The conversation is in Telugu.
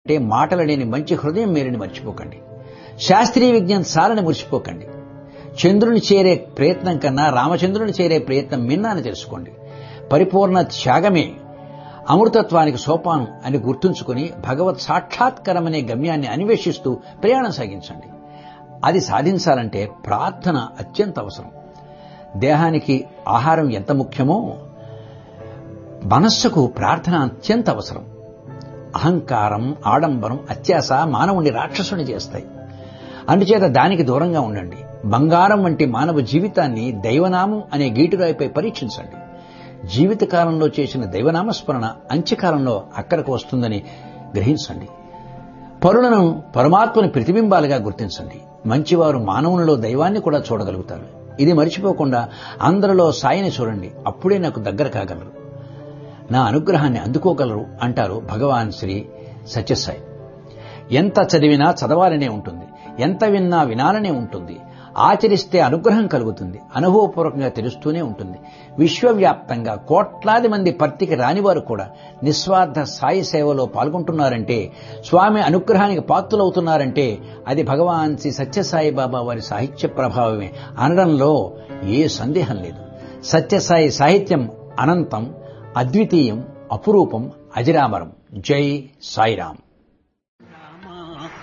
అంటే మాటలనేని మంచి హృదయం మీరని మర్చిపోకండి శాస్త్రీయ విజ్ఞానం సాలని మర్చిపోకండి చంద్రుని చేరే ప్రయత్నం కన్నా రామచంద్రుని చేరే ప్రయత్నం మిన్నా అని తెలుసుకోండి పరిపూర్ణ త్యాగమే అమృతత్వానికి సోపానం అని గుర్తుంచుకుని భగవత్ సాక్షాత్కరమనే గమ్యాన్ని అన్వేషిస్తూ ప్రయాణం సాగించండి అది సాధించాలంటే ప్రార్థన అత్యంత అవసరం దేహానికి ఆహారం ఎంత ముఖ్యమో మనస్సుకు ప్రార్థన అత్యంత అవసరం అహంకారం ఆడంబరం అత్యాస మానవుని రాక్షసుని చేస్తాయి అందుచేత దానికి దూరంగా ఉండండి బంగారం వంటి మానవ జీవితాన్ని దైవనామం అనే గీటురాయిపై పరీక్షించండి జీవితకాలంలో చేసిన దైవనామస్మరణ అంత్యకాలంలో అక్కడికి వస్తుందని గ్రహించండి పరులను పరమాత్మని ప్రతిబింబాలుగా గుర్తించండి మంచివారు మానవునిలో దైవాన్ని కూడా చూడగలుగుతారు ఇది మర్చిపోకుండా అందరిలో సాయిని చూడండి అప్పుడే నాకు దగ్గర కాగలరు నా అనుగ్రహాన్ని అందుకోగలరు అంటారు భగవాన్ శ్రీ సత్యసాయి ఎంత చదివినా చదవాలనే ఉంటుంది ఎంత విన్నా వినాలనే ఉంటుంది ఆచరిస్తే అనుగ్రహం కలుగుతుంది అనుభవపూర్వకంగా తెలుస్తూనే ఉంటుంది విశ్వవ్యాప్తంగా కోట్లాది మంది పర్తికి రానివారు కూడా నిస్వార్థ సాయి సేవలో పాల్గొంటున్నారంటే స్వామి అనుగ్రహానికి పాత్రులవుతున్నారంటే అది భగవాన్ శ్రీ సత్యసాయి బాబా వారి సాహిత్య ప్రభావమే అనడంలో ఏ సందేహం లేదు సత్యసాయి సాహిత్యం అనంతం అద్వితీయం అపురూపం అజరామరం జై సాయిరాం